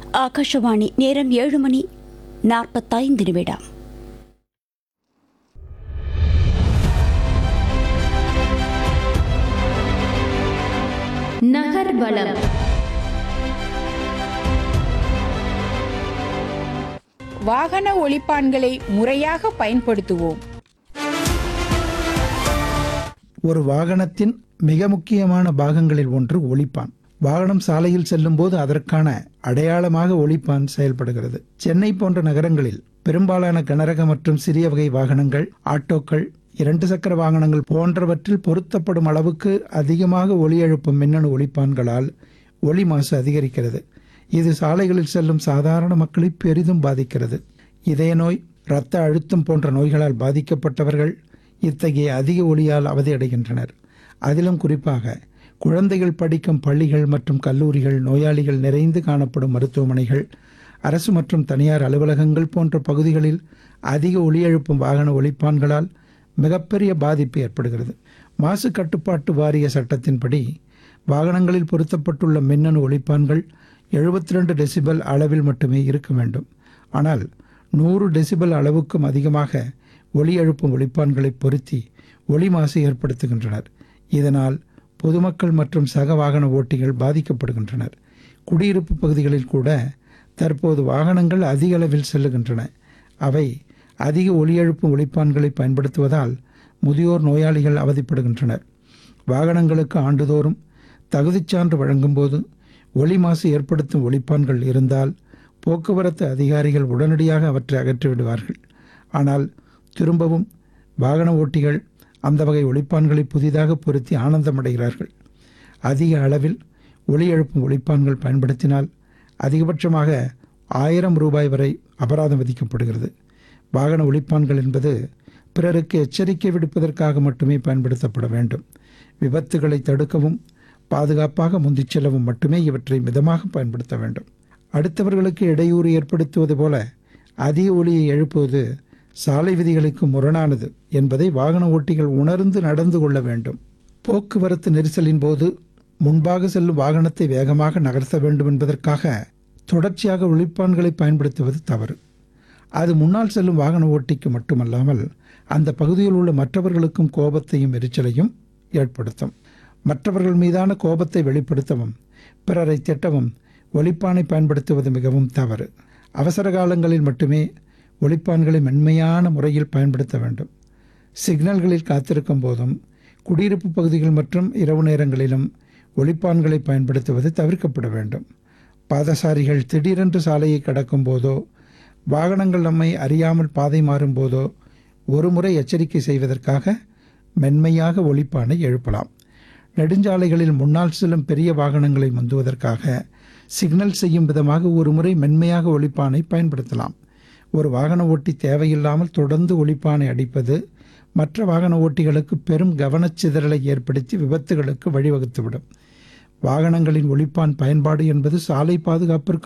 ஆகாஷவாணி நேரம் ஏழு மணி நாற்பத்தைந்து நிமிடம் நகர்வலம் வாகன ஒலிப்பான்களை முறையாக பயன்படுத்துவோம் ஒரு வாகனத்தின் மிக முக்கியமான பாகங்களில் ஒன்று ஒலிப்பான் வாகனம் சாலையில் செல்லும்போது அதற்கான அடையாளமாக ஒலிப்பான் செயல்படுகிறது சென்னை போன்ற நகரங்களில் பெரும்பாலான கனரக மற்றும் சிறிய வகை வாகனங்கள் ஆட்டோக்கள் இரண்டு சக்கர வாகனங்கள் போன்றவற்றில் பொருத்தப்படும் அளவுக்கு அதிகமாக ஒலி எழுப்பும் மின்னணு ஒலிப்பான்களால் ஒலி மாசு அதிகரிக்கிறது இது சாலைகளில் செல்லும் சாதாரண மக்களை பெரிதும் பாதிக்கிறது இதய நோய் இரத்த அழுத்தம் போன்ற நோய்களால் பாதிக்கப்பட்டவர்கள் இத்தகைய அதிக ஒலியால் அவதியடைகின்றனர் அதிலும் குறிப்பாக குழந்தைகள் படிக்கும் பள்ளிகள் மற்றும் கல்லூரிகள் நோயாளிகள் நிறைந்து காணப்படும் மருத்துவமனைகள் அரசு மற்றும் தனியார் அலுவலகங்கள் போன்ற பகுதிகளில் அதிக ஒலி எழுப்பும் வாகன ஒலிப்பான்களால் மிகப்பெரிய பாதிப்பு ஏற்படுகிறது மாசு கட்டுப்பாட்டு வாரிய சட்டத்தின்படி வாகனங்களில் பொருத்தப்பட்டுள்ள மின்னணு ஒலிப்பான்கள் 72 டெசிபல் அளவில் மட்டுமே இருக்க வேண்டும் ஆனால் நூறு டெசிபல் அளவுக்கும் அதிகமாக ஒலி எழுப்பும் ஒலிப்பான்களை பொருத்தி ஒலி மாசு ஏற்படுத்துகின்றனர் இதனால் பொதுமக்கள் மற்றும் சக வாகன ஓட்டிகள் பாதிக்கப்படுகின்றனர் குடியிருப்பு பகுதிகளில் கூட தற்போது வாகனங்கள் அதிக அளவில் செல்லுகின்றன அவை அதிக ஒலி எழுப்பும் ஒலிப்பான்களை பயன்படுத்துவதால் முதியோர் நோயாளிகள் அவதிப்படுகின்றனர் வாகனங்களுக்கு ஆண்டுதோறும் தகுதிச் சான்று வழங்கும்போது ஒலி மாசு ஏற்படுத்தும் ஒலிப்பான்கள் இருந்தால் போக்குவரத்து அதிகாரிகள் உடனடியாக அவற்றை அகற்றிவிடுவார்கள் ஆனால் திரும்பவும் வாகன ஓட்டிகள் அந்த வகை ஒலிப்பான்களை புதிதாக பொருத்தி ஆனந்தமடைகிறார்கள் அதிக அளவில் ஒலி எழுப்பும் ஒலிப்பான்கள் பயன்படுத்தினால் அதிகபட்சமாக ஆயிரம் ரூபாய் வரை அபராதம் விதிக்கப்படுகிறது வாகன ஒலிப்பான்கள் என்பது பிறருக்கு எச்சரிக்கை விடுப்பதற்காக மட்டுமே பயன்படுத்தப்பட வேண்டும் விபத்துகளை தடுக்கவும் பாதுகாப்பாக முந்திச் செல்லவும் மட்டுமே இவற்றை மிதமாக பயன்படுத்த வேண்டும் அடுத்தவர்களுக்கு இடையூறு ஏற்படுத்துவது போல அதிக ஒலியை எழுப்புவது சாலை விதிகளுக்கு முரணானது என்பதை வாகன ஓட்டிகள் உணர்ந்து நடந்து கொள்ள வேண்டும் போக்குவரத்து நெரிசலின் போது முன்பாக செல்லும் வாகனத்தை வேகமாக நகர்த்த வேண்டும் என்பதற்காக தொடர்ச்சியாக ஒலிப்பான்களை பயன்படுத்துவது தவறு அது முன்னால் செல்லும் வாகன ஓட்டிக்கு மட்டுமல்லாமல் அந்த பகுதியில் உள்ள மற்றவர்களுக்கும் கோபத்தையும் எரிச்சலையும் ஏற்படுத்தும் மற்றவர்கள் மீதான கோபத்தை வெளிப்படுத்தவும் பிறரை திட்டவும் ஒலிப்பானை பயன்படுத்துவது மிகவும் தவறு அவசர காலங்களில் மட்டுமே ஒலிப்பான்களை மென்மையான முறையில் பயன்படுத்த வேண்டும் சிக்னல்களில் காத்திருக்கும் போதும் குடியிருப்பு பகுதிகள் மற்றும் இரவு நேரங்களிலும் ஒலிப்பான்களை பயன்படுத்துவது தவிர்க்கப்பட வேண்டும் பாதசாரிகள் திடீரென்று சாலையை கடக்கும் போதோ வாகனங்கள் நம்மை அறியாமல் பாதை மாறும் போதோ ஒரு முறை எச்சரிக்கை செய்வதற்காக மென்மையாக ஒலிப்பானை எழுப்பலாம் நெடுஞ்சாலைகளில் முன்னால் செல்லும் பெரிய வாகனங்களை முந்துவதற்காக சிக்னல் செய்யும் விதமாக ஒரு முறை மென்மையாக ஒலிப்பானை பயன்படுத்தலாம் ஒரு வாகன ஓட்டி தேவையில்லாமல் தொடர்ந்து ஒலிப்பானை அடிப்பது மற்ற வாகன ஓட்டிகளுக்கு பெரும் கவனச்சிதறலை ஏற்படுத்தி விபத்துகளுக்கு வழிவகுத்துவிடும் வாகனங்களின் ஒலிப்பான் பயன்பாடு என்பது சாலை பாதுகாப்பிற்கு